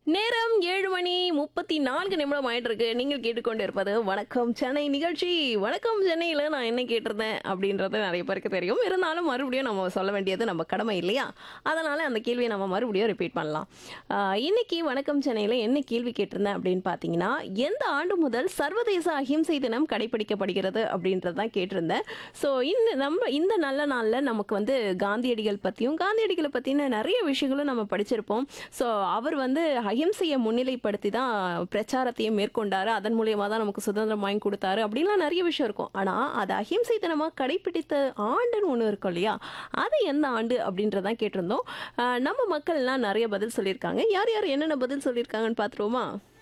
நேரம் ஏழு மணி முப்பத்தி நான்கு நிமிடம் ஆயிட்டு இருக்கு நீங்கள் கேட்டுக்கொண்டு இருப்பது வணக்கம் சென்னை நிகழ்ச்சி வணக்கம் சென்னையில் நான் என்ன கேட்டிருந்தேன் அப்படின்றது நிறைய பேருக்கு தெரியும் இருந்தாலும் மறுபடியும் நம்ம சொல்ல வேண்டியது நம்ம கடமை இல்லையா அதனால அந்த கேள்வியை நம்ம மறுபடியும் ரிப்பீட் பண்ணலாம் ஆஹ் இன்னைக்கு வணக்கம் சென்னையில் என்ன கேள்வி கேட்டிருந்தேன் அப்படின்னு பார்த்தீங்கன்னா எந்த ஆண்டு முதல் சர்வதேச அஹிம்சை தினம் கடைபிடிக்கப்படுகிறது அப்படின்றது தான் கேட்டிருந்தேன் ஸோ இந்த நம்ம இந்த நல்ல நாளில் நமக்கு வந்து காந்தியடிகள் பற்றியும் காந்தியடிகளை பற்றின நிறைய விஷயங்களும் நம்ம படிச்சிருப்போம் ஸோ அவர் வந்து அஹிம்சையை முன்னிலைப்படுத்தி தான் பிரச்சாரத்தையும் மேற்கொண்டாரு அதன் மூலியமாக தான் நமக்கு சுதந்திரம் வாங்கி கொடுத்தாரு அப்படின்லாம் நிறைய விஷயம் இருக்கும் ஆனால் அது அஹிம்சை தினமாக கடைபிடித்த ஆண்டுன்னு ஒன்று இருக்கும் இல்லையா அது எந்த ஆண்டு அப்படின்றதான் கேட்டிருந்தோம் ஆஹ் நம்ம மக்கள்லாம் நிறைய பதில் சொல்லியிருக்காங்க யார் யார் என்னென்ன பதில் சொல்லியிருக்காங்கன்னு பார்த்துருவோமா